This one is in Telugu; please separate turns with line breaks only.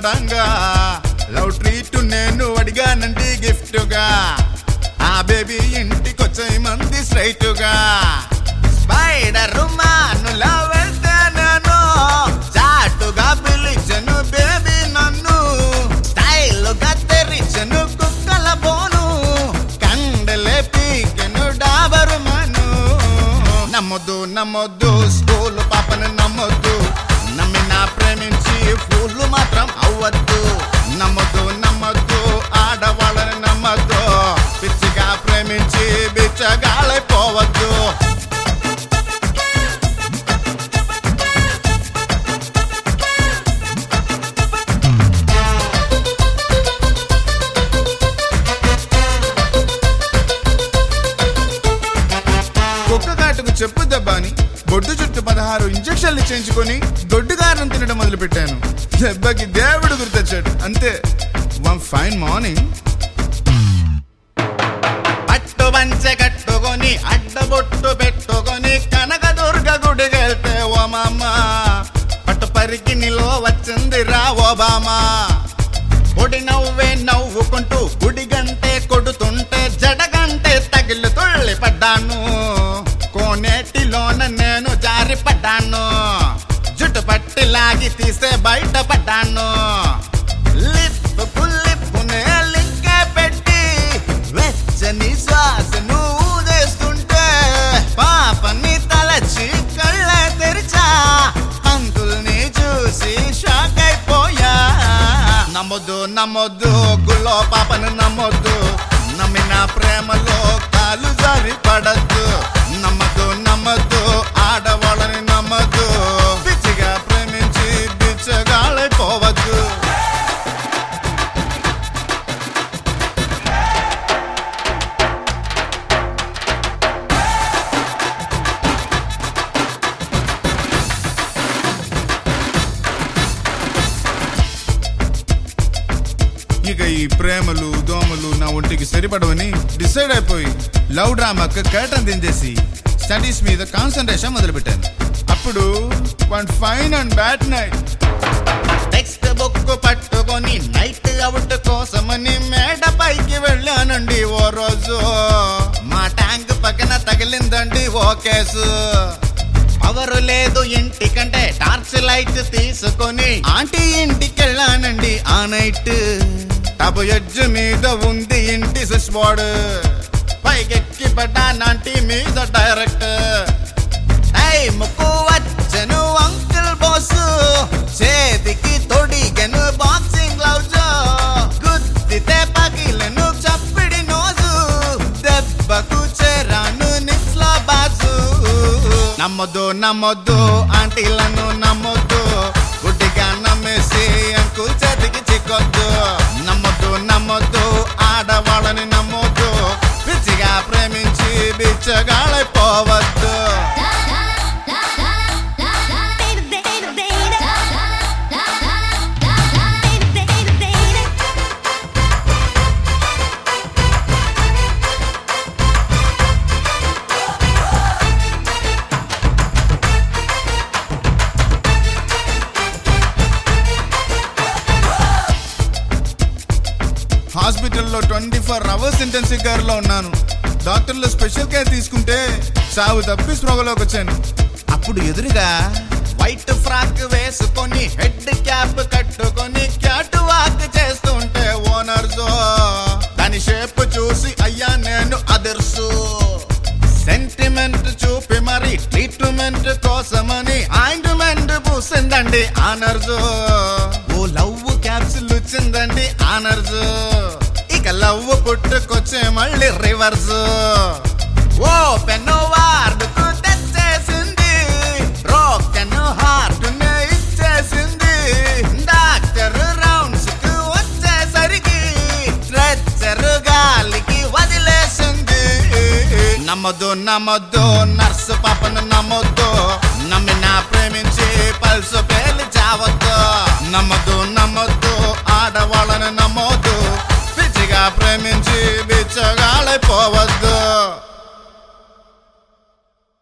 సడంగా లవ్ ట్రీట్ నేను అడిగానండి గిఫ్ట్ గా ఆ బేబీ ఇంటికొచ్చే మంది స్ట్రైట్ గా స్పైడర్ మానులా వెళ్తే నేను చాటుగా పిలిచను బేబీ నన్ను స్టైల్ గా తెరిచను కుక్కల బోను కండలే పీకెను డాబరు మను నమ్మొద్దు నమ్మొద్దు స్కూల్ పాపను నమ్మొద్దు నమ్మినా ప్రేమించి ఫూళ్ళు మాత్రం అవ్వద్దు నమ్మొద్దు నమ్మొద్దు ఆడవాళ్ళని నమ్మొద్దు పిచ్చిగా ప్రేమించి బిచ్చగాళ్ళైపోవద్దు కుక్క కాటుకు చెప్పు దెబ్బని బొడ్డు చుట్టూ పదహారు ఇంజక్షన్లు చేయించుకొని దొడ్డు కారం తినడం మొదలు పెట్టాను దెబ్బకి దేవుడు గుర్తొచ్చాడు అంతే వన్ ఫైన్ మార్నింగ్ పట్టు పంచె కట్టుకొని అడ్డబొట్టు పెట్టుకొని కనకదుర్గ గుడికెళ్తే ఓ మామ పట్టు పరికి నిలో వచ్చింది రా ఓబామా పొడి నవ్వే నవ్వుకుంటూ గుడి గంటే కొడుతుంటే జడగంటే తగిలి తుళ్ళి పడ్డాను కోనేటిలోన నేను జారి పడ్డాను జుట్టు పట్టి లాగి తీసే బయట పడ్డాను లిప్ పుల్లిప్పునే లింకే పెట్టి వెచ్చని శ్వాసను ఊదేస్తుంటే పాపని తలచి కళ్ళ తెరిచా అంకుల్ని చూసి షాక్ అయిపోయా నమ్మొద్దు నమ్మొద్దు గుల్లో పాపను నమ్మొద్దు నమ్మిన ప్రేమలో కాలు జారి పడద్దు నమ్మద్దు నమ్మద్దు ఆడవాళ్ళని నమ్మద్దు పిచ్చిగా ప్రేమించి బిచ్చగాళ్ళైపోవద్దు ఇక ఈ ప్రేమలు దోమలు నా ఒంటికి సరిపడవని డిసైడ్ అయిపోయి లవ్ డ్రామాకి కర్టన్ దించేసి స్టడీస్ మీద కాన్సన్ట్రేషన్ మొదలుపెట్టాను అప్పుడు one fine and bad night text book పట్టుకొని నైట్ అవుట్ కోసమని మేడ పైకి వెళ్ళానండి ఓ రోజు మా ట్యాంక్ పక్కన తగిలిందండి ఓ కేసు పవర్ లేదు ఇంటికంటే టార్చ్ లైట్ తీసుకొని ఆంటీ ఇంటికి వెళ్ళానండి ఆ నైట్ టబు ఎడ్జ్ మీద ఉంది ఇంటి స్విచ్ బోర్డ్ పైకెక్కి పడ్డానంటీ మీద డైరెక్ట్ టైముకు వచ్చెను అంకుల్ బాస్ చేతికి తొడిగెను బాక్సింగ్ గ్లౌజ్ గుద్దితే పగిలెను చప్పిడి నోజు దెబ్బకు చేరాను నిస్లా బాజు నమ్మొద్దు నమ్మొద్దు ఆంటీలను నమ్మొద్దు గుడ్డిగా నమ్మేసి అంకుల్ చేతికి చిక్కొద్దు నమ్మొద్దు నమ్మొద్దు ఆడవాళ్ళని నమ్మొద్దు పిచ్చిగా ప్రేమించి బిచ్చగాళ్ళైపోవద్దు
Baby, baby, baby. Baby, baby, baby.
హాస్పిటల్లో twenty four hours intensive care లో ఉన్నాను డాక్టర్లు స్పెషల్ కేర్ తీసుకుంటే సాగు తప్పి స్పృహలోకి వచ్చాను అప్పుడు ఎదురుగా వైట్ ఫ్రాక్ వేసుకొని హెడ్ క్యాప్ కట్టుకొని క్యాట్ వాక్ చేస్తుంటే ఓనర్స్ దాని షేప్ చూసి అయ్యా నేను అదర్సు సెంటిమెంట్ చూపి మరి ట్రీట్మెంట్ కోసమని ఆయింట్మెంట్ పూసిందండి ఆనర్స్ ఓ లవ్ క్యాప్సుల్ వచ్చిందండి ఆనర్స్ ఇక లవ్ పుట్టుకొచ్చే మళ్ళీ రివర్స్ ఓ పెన్ను వార్డుకు తెచ్చేసింది రోకెన్ హార్ట్ ఇచ్చేసింది డాక్టర్ రౌండ్స్ కు వచ్చేసరికి స్ట్రెచ్చర్ గాలికి వదిలేసింది నమ్మొద్దు నమ్మొద్దు నర్సు పాపను నమ్మొద్దు నమ్మిన ప్రేమించి పల్సు పేలి చావద్దు నమ్మొద్దు నమ్మొద్దు ఆడవాళ్ళని నమ్మొద్దు పిచ్చిగా ప్రేమించి బిచ్చగాళ్ళైపోవద్దు